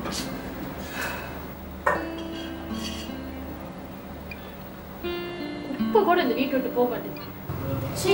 இப்ப கூட இந்த வீட்டு விட்டு போக மாட்டேன் சீ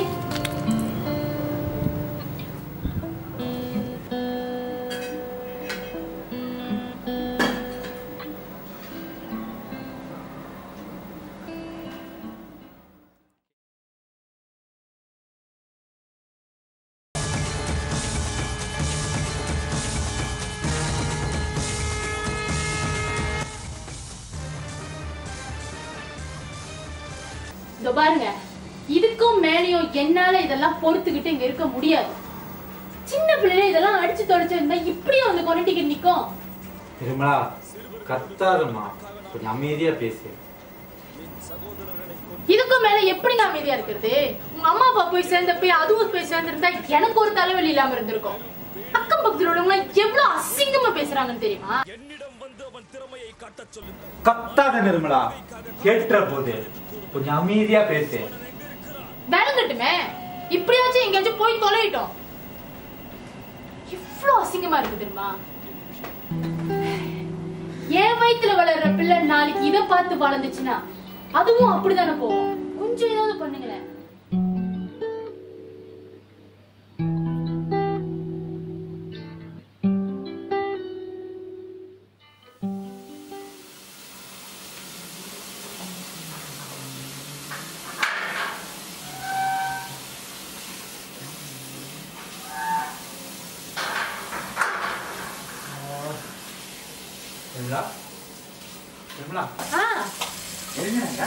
இதோ பாருங்க இதுக்கும் மேலேயும் என்னால இதெல்லாம் பொறுத்துக்கிட்டு இங்க இருக்க முடியாது சின்ன பிள்ளைல இதெல்லாம் அடிச்சு தொலைச்சிருந்தா இப்படியே வந்து கொண்டுட்டிக்கிட்டு நிக்கும் நிர்மலா கத்தாதம்மா கொஞ்சம் அமைதியா பேசு இதுக்கும் மேல எப்படிங்க அமைதியா இருக்கிறது உங்க அம்மா அப்பா போய் சேர்ந்தப்ப அதுவும் போய் சேர்ந்திருந்தா எனக்கு ஒரு தலைவலி இல்லாம இருந்திருக்கும் அக்கம் பக்கத்துல உள்ளவங்க எவ்வளவு அசிங்கமா பேசுறாங்கன்னு தெரியுமா கத்தாத நிர்மலா கேட்டுற போது கொஞ்சம் அமைதியா பேசு வேலங்கட்டுமே இப்படியாச்சும் எங்கேயாச்சும் போய் தொலையிட்டோம் இவ்ளோ அசிங்கமா இருக்கு தெரியுமா என் வயித்துல வளர்ற பிள்ளை நாளைக்கு இத பார்த்து வளர்ந்துச்சுன்னா அதுவும் அப்படிதானே போகும் கொஞ்சம் ஏதாவது பண்ணுங்களேன் நிர்மலா நிர்மலா ஆ, எழுந்தாங்க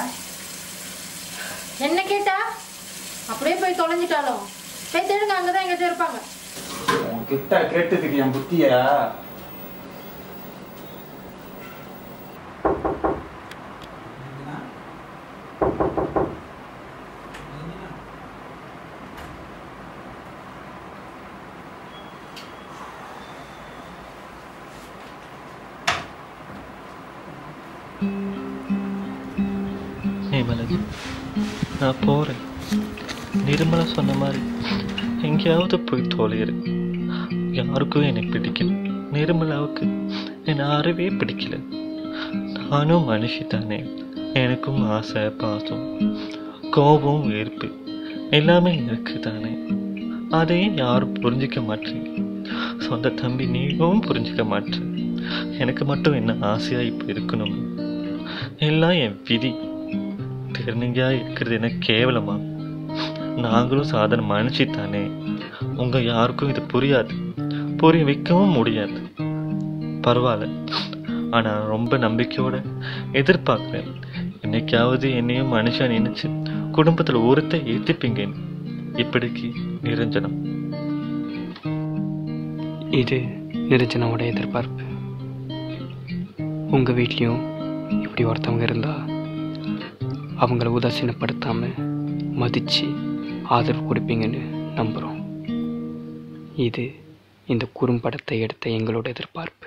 என்ன கேட்டா அப்படியே போய் தொலைஞ்சிட்டாலும் போய் தேடுங்க அங்கதான் எங்கேயாச்சும் இருப்பாங்க உன்கிட்ட கேட்டதுக்கு என் புத்திய நிர்மலா நான் போகிறேன் நிர்மலா சொன்ன மாதிரி எங்கேயாவது போய் தொலையிரு யாருக்கும் என்னை பிடிக்கல நிர்மலாவுக்கு என்னை அறவே பிடிக்கல நானும் மனுஷி தானே எனக்கும் ஆசை பாசம் கோபம் வெறுப்பு எல்லாமே இருக்கு தானே அதையும் யாரும் புரிஞ்சிக்க மாட்டீங்க சொந்த தம்பி நீயும் புரிஞ்சிக்க மாட்டேன் எனக்கு மட்டும் என்ன ஆசையா இப்போ இருக்கணும் எல்லாம் என் விதி திருநங்கையா இருக்கிறது என்ன கேவலமா நாங்களும் சாதாரண மனுஷி தானே உங்க யாருக்கும் இது புரியாது புரிய வைக்கவும் முடியாது பரவாயில்ல ஆனா ரொம்ப நம்பிக்கையோட எதிர்பார்க்கிறேன் என்னைக்காவது என்னையும் மனுஷன் நினைச்சு குடும்பத்துல ஒருத்த ஏத்துப்பீங்க இப்படிக்கு நிரஞ்சனம் இது நிரஞ்சனாவோட எதிர்பார்ப்பு உங்கள் வீட்லேயும் இப்படி ஒருத்தவங்க இருந்தால் அவங்கள உதாசீனப்படுத்தாமல் மதித்து ஆதரவு கொடுப்பீங்கன்னு நம்புகிறோம் இது இந்த குறும்படத்தை எடுத்த எங்களோட எதிர்பார்ப்பு